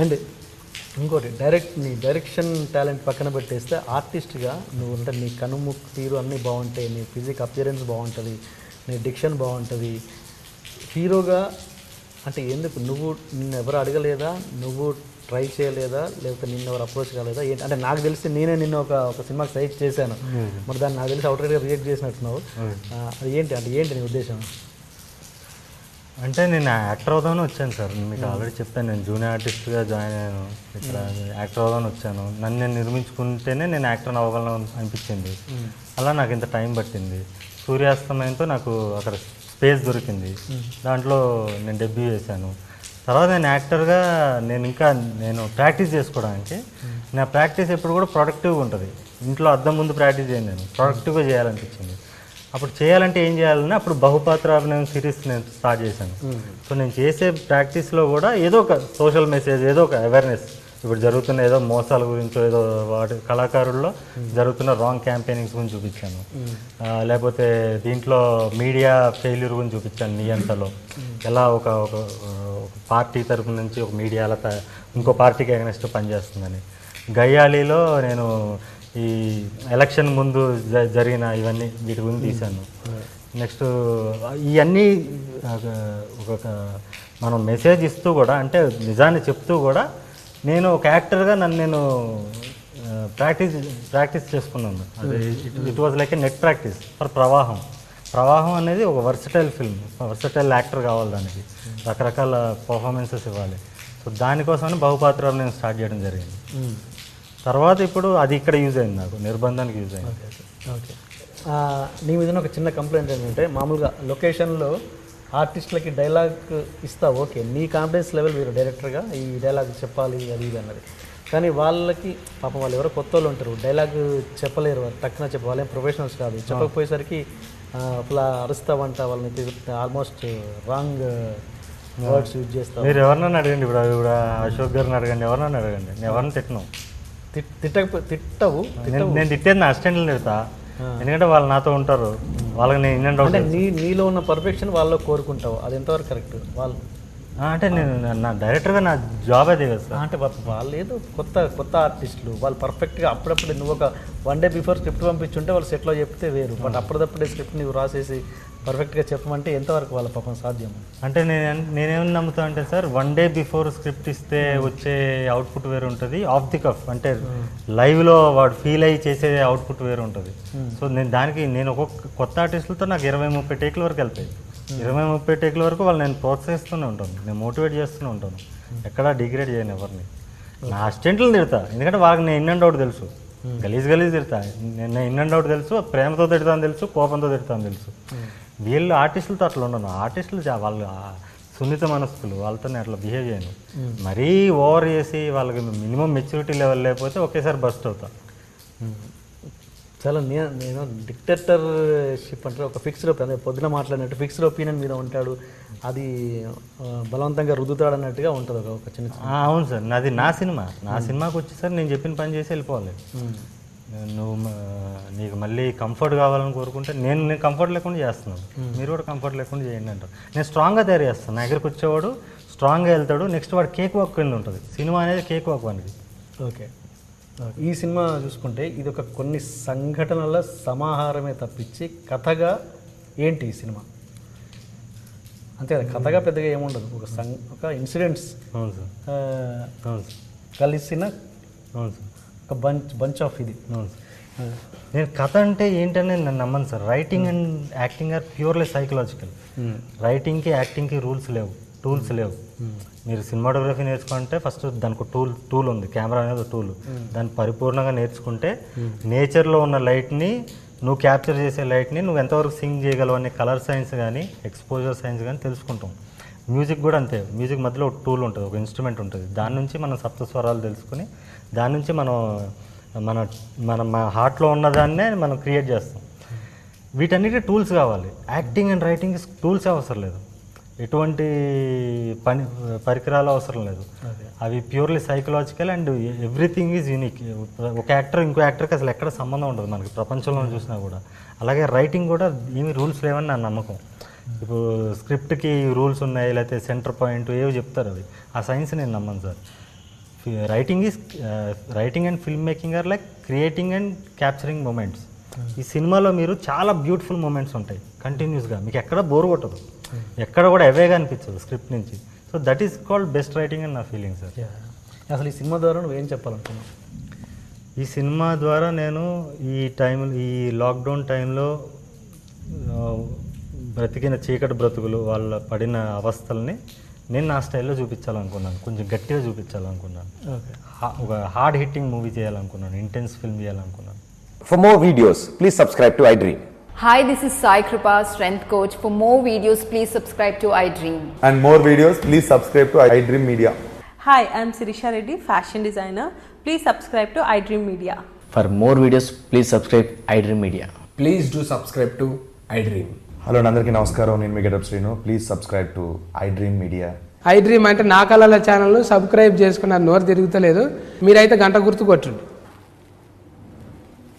And ఇంకోటి direct నీ direction talent పక్కన పెట్టేస్తే ఆర్టిస్ట్గా నువ్వు అంటే నీ కనుముక్కు తీరు అన్నీ బాగుంటాయి నీ ఫిజిక్ అపియరెన్స్ బాగుంటుంది నీ డిక్షన్ బాగుంటుంది హీరోగా అంటే ఎందుకు నువ్వు నిన్ను ఎవరు అడగలేదా నువ్వు ట్రై చేయలేదా లేకపోతే నిన్ను ఎవరు అప్రోచ్ కాలేదా ఏంటి అంటే నాకు తెలిసి నేనే నిన్ను ఒక ఒక సినిమాకి సజెస్ట్ చేశాను మరి దాన్ని నాకు తెలిసి అవుట్రైట్గా రిజెక్ట్ చేసినట్టున్నావు ఆ, అది ఏంటి అంటే ఏంటి నీ ఉద్దేశం అంటే నేను యాక్టర్ అవుదామని వచ్చాను సార్ మీకు ఆల్రెడీ చెప్పాను నేను జూనియర్ ఆర్టిస్ట్గా జాయిన్ అయ్యాను ఇక్కడ యాక్టర్ అవుదామని వచ్చాను నన్ను నేను నిర్మించుకుంటేనే నేను యాక్టర్ అవ్వగలను అనిపించింది అలా నాకు ఇంత టైం పట్టింది సూర్యాస్తమయంతో నాకు అక్కడ స్పేస్ దొరికింది దాంట్లో నేను డెబ్యూ చేశాను తర్వాత నేను యాక్టర్గా నేను ఇంకా నేను ప్రాక్టీస్ చేసుకోవడానికి నా ప్రాక్టీస్ ఎప్పుడు కూడా ప్రొడక్టివ్గా ఉంటుంది ఇంట్లో అద్దం ముందు ప్రాక్టీస్ చేయను నేను ప్రొడక్టివ్గా చేయాలనిపించింది అప్పుడు చేయాలంటే ఏం చేయాలని అప్పుడు బహుపాత్ర అభినయం సిరీస్ నేను స్టార్ట్ చేశాను సో నేను చేసే ప్రాక్టీస్లో కూడా ఏదో ఒక సోషల్ మెసేజ్ ఏదో ఒక అవేర్నెస్ ఇప్పుడు జరుగుతున్న ఏదో మోసాల గురించో ఏదో వాటి కళాకారుల్లో జరుగుతున్న రాంగ్ క్యాంపెయినింగ్స్ గురించి చూపించాను ఆ, లేకపోతే దీంట్లో మీడియా ఫెయిల్యూర్ గురించి చూపించాను నియంతలో ఎలా ఒక ఒక ఒక పార్టీ తరపు నుంచి ఒక మీడియా అలా త- ఇంకో పార్టీకి అగనెస్ట్ పనిచేస్తుందని గయ్యాలీలో నేను ఈ ఎలక్షన్ ముందు జ- జరిగిన ఇవన్నీ వీటి గురించి తీశాను నెక్స్ట్ ఇవన్నీ ఒక ఒక మనం మెసేజ్ ఇస్తూ కూడా అంటే నిజాన్ని చెప్తూ కూడా నేను ఒక యాక్టర్గా నన్ను నేను ప్రాక్టీస్ ప్రాక్టీస్ చేసుకున్నాను అది it was like a net practice for ప్రవాహం ప్రవాహం అనేది ఒక వర్సటైల్ ఫిల్మ్ వర్సటైల్ యాక్టర్ కావాలి దానికి రకరకాల పర్ఫార్మెన్సెస్ ఇవ్వాలి సో దానికోసమని బహుపాత్ర నేను స్టార్ట్ చేయడం జరిగింది తర్వాత ఇప్పుడు అది ఇక్కడ యూజ్ అయింది నాకు నిర్బంధానికి యూజ్ అయింది ఓకే ఆ, నీ మీద ఒక చిన్న కంప్లైంట్ ఏంటంటే మామూలుగా లొకేషన్లో ఆర్టిస్టులకి డైలాగ్ ఇస్తా ఓకే నీ కాన్ఫిడెన్స్ లెవెల్ మీరు డైరెక్టర్గా ఈ డైలాగ్ చెప్పాలి అది ఇది అన్నది కానీ వాళ్ళకి పాపం వాళ్ళు ఎవరో కొత్త వాళ్ళు ఉంటారు డైలాగ్ చెప్పలేరు వాళ్ళు టక్కున చెప్ప వాళ్ళేం ప్రొఫెషనల్స్ కాదు చెప్పకపోయేసరికి అట్లా అరుస్తావంట వాళ్ళని ఆల్మోస్ట్ రాంగ్ వర్డ్స్ యూజ్ చేస్తావు మీరు ఎవరినైనా అడగండి ఇప్పుడు ఇప్పుడు అశోక్ గారిని అడగండి ఎవరినైనా అడగండి నేను ఎవరిని తిట్టను తిట్- తిట్టకపో తిట్టవు నేను నేను తిట్టేది నా అసిస్టెంట్లు తిడతా ఎందుకంటే వాళ్ళు నాతో ఉంటారు వాళ్ళకి నేను ఇన్ అండ్ అవుట్ అంటే నీ నీలో ఉన్న పర్ఫెక్షన్ వాళ్ళు కోరుకుంటావు అది ఎంతవరకు కరెక్ట్ వాళ్ళు అంటే నేను నా డైరెక్టర్గా నా జాబ్ అదే కదా సార్ అంటే వా- వాళ్ళు ఏదో కొత్త కొత్త ఆర్టిస్టులు వాళ్ళు పర్ఫెక్ట్గా అప్పుడప్పుడు నువ్వు ఒక వన్ డే బిఫోర్ స్క్రిప్ట్ పంపించుంటే వాళ్ళు సెట్లో చెప్తే వేరు బట్ అప్పటిదప్పుడే స్క్రిప్ట్ నువ్వు రాసేసి పర్ఫెక్ట్గా చెప్పమంటే ఎంతవరకు వాళ్ళ పాపం సాధ్యం అంటే నేను నేనేమని నమ్ముతా అంటే sir one day before script ఇస్తే వచ్చే అవుట్పుట్ వేరు ఉంటుంది ఆఫ్ ది కఫ్ అంటే లైవ్లో వాడు ఫీల్ అయ్యి చేసే అవుట్పుట్ వేరు ఉంటుంది సో నేను దానికి నేను ఒక్కొక్క కొత్త ఆర్టిస్టులతో నాకు ఇరవై ముప్పై టేకుల వరకు వెళ్తాయి ఇరవై ముప్పై టేకుల వరకు వాళ్ళు నేను ప్రోత్సహిస్తూనే ఉంటాను నేను మోటివేట్ చేస్తూనే ఉంటాను ఎక్కడా డిగ్రేడ్ చేయను ఎవరిని నా అసిస్టెంట్లను తిడతా ఎందుకంటే వాళ్ళకి నేను ఇన్ అండ్ అవుట్ తెలుసు గలీజ్ గలీజ్ తిడతా నేను ఇన్ అండ్ అవుట్ తెలుసు ప్రేమతో తిడతాను తెలుసు కోపంతో తిడతాను తెలుసు వీళ్ళు ఆర్టిస్టులతో అట్లా ఉండను ఆర్టిస్టులు చా- వాళ్ళు ఆ సున్నిత మనస్కులు వాళ్ళతో నేను అట్లా బిహేవ్ చేయను మరీ ఓవర్ చేసి వాళ్ళకి మినిమం మెచ్యూరిటీ లెవెల్ లేకపోతే ఒకేసారి బస్ట్ అవుతా చాలా నేను నేను డిక్టేటర్షిప్ అంటే ఒక ఫిక్స్డ్ ఒపీనియన్ అదే పొద్దున మాట్లాడినట్టు ఫిక్స్డ్ ఒపీనియన్ మీద ఉంటాడు అది ఆ, బలవంతంగా రుద్దుతాడు అన్నట్టుగా ఉంటుంది ఒక ఒక చిన్న ఆ, అవును సార్ నాది నా సినిమా నా సినిమాకి వచ్చేసరి నేను చెప్పిన పని చేసి వెళ్ళిపోవాలి నువ్వు మ- నీకు మళ్ళీ కంఫర్ట్ కావాలని కోరుకుంటే నేను నేను కంఫర్ట్ లేకుండా చేస్తున్నాను మీరు కూడా కంఫర్ట్ లేకుండా చేయండి అంటారు నేను స్ట్రాంగ్గా తయారు చేస్తాను నా దగ్గరికి వచ్చేవాడు స్ట్రాంగ్గా వెళ్తాడు నెక్స్ట్ వాడు కేక్ వాక్ కింద ఉంటుంది సినిమా అనేది కేక్ వాక్ వానికి ఓకే ఈ సినిమా చూసుకుంటే ఇది ఒక కొన్ని సంఘటనల సమాహారమే తప్పించి కథగా ఏంటి ఈ సినిమా అంతే కదా కథగా పెద్దగా ఏముండదు ఒక సం ఒక ఇన్సిడెంట్స్ అవును సార్ అవును సార్ కలిసిన అవును సార్ ఒక బంచ్ బంచ్ ఆఫ్ ఇది అవును సార్ నేను కథ అంటే ఏంటని నేను నమ్మను sir writing and acting are purely psychological రైటింగ్కి యాక్టింగ్కి రూల్స్ లేవు టూల్స్ లేవు మీరు సినిమాటోగ్రఫీ నేర్చుకుంటే ఫస్ట్ దానికి టూల్ టూల్ ఉంది కెమెరా అనేది టూల్ దాన్ని పరిపూర్ణంగా నేర్చుకుంటే నేచర్లో ఉన్న లైట్ని నువ్వు క్యాప్చర్ చేసే లైట్ని నువ్వు ఎంతవరకు సింగ్ చేయగలవు అనే కలర్ సైన్స్ కానీ ఎక్స్పోజర్ సైన్స్ కానీ తెలుసుకుంటాం మ్యూజిక్ కూడా అంతే మ్యూజిక్ మధ్యలో ఒక టూల్ ఉంటుంది ఒక ఇన్స్ట్రుమెంట్ ఉంటుంది దాని నుంచి మనం సప్త స్వరాలు తెలుసుకుని దాని నుంచి మనం మన మన మన హార్ట్లో ఉన్నదాన్నే మనం క్రియేట్ చేస్తాం వీటన్నిటి టూల్స్ కావాలి యాక్టింగ్ అండ్ రైటింగ్ టూల్స్ అవసరం లేదు ఎటువంటి పని పరికరాలు అవసరం లేదు అవి purely psychological and everything is unique ఒక యాక్టర్ ఇంకో యాక్టర్కి అసలు ఎక్కడ సంబంధం ఉండదు మనకి ప్రపంచంలో చూసినా కూడా అలాగే రైటింగ్ కూడా ఏమి రూల్స్ లేవని నా నమ్మకం ఇప్పుడు స్క్రిప్ట్కి రూల్స్ ఉన్నాయి లేకపోతే సెంటర్ పాయింట్ ఏవో చెప్తారు అవి ఆ సైన్స్ నేను నమ్మను sir writing is writing and filmmaking are like creating and capturing moments ఈ సినిమాలో మీరు చాలా బ్యూటిఫుల్ మూమెంట్స్ ఉంటాయి కంటిన్యూస్గా మీకు ఎక్కడ బోర్ కొట్టదు ఎక్కడ కూడా అవేగా అనిపించదు స్క్రిప్ట్ నుంచి so that is called best writing అని నా ఫీలింగ్ సార్ అసలు ఈ సినిమా ద్వారా నువ్వేం చెప్పాలనుకున్నావు ఈ సినిమా ద్వారా నేను ఈ టైం ఈ లాక్డౌన్ టైంలో ఆ, బ్రతికిన చీకటి బ్రతుకులు వాళ్ళ పడిన అవస్థల్ని నేను నా స్టైల్లో చూపించాలనుకున్నాను కొంచెం గట్టిగా చూపించాలనుకున్నాను ఓకే హా- ఒక హార్డ్ హిట్టింగ్ మూవీ చేయాలనుకున్నాను ఇంటెన్స్ ఫిల్మ్ చేయాలనుకున్నాను For more videos, please subscribe to iDream. Hi, this is Sai Kripa, strength coach. For more videos, please subscribe to iDream. and more videos, please subscribe to iDream Media. Hi, I'm Sirisha Reddy, fashion designer. Please subscribe to iDream Media. For more videos, please subscribe iDream Media. Please do subscribe to iDream. Hello అందరికీ నమస్కారం నేను మీ Getup Srinu please subscribe to iDream media I dream అంటే నా కళల channel subscribe చేసుకున్న నోరు తిరుగుతలేదు మీరైతే గంట గుర్తు కొట్టండి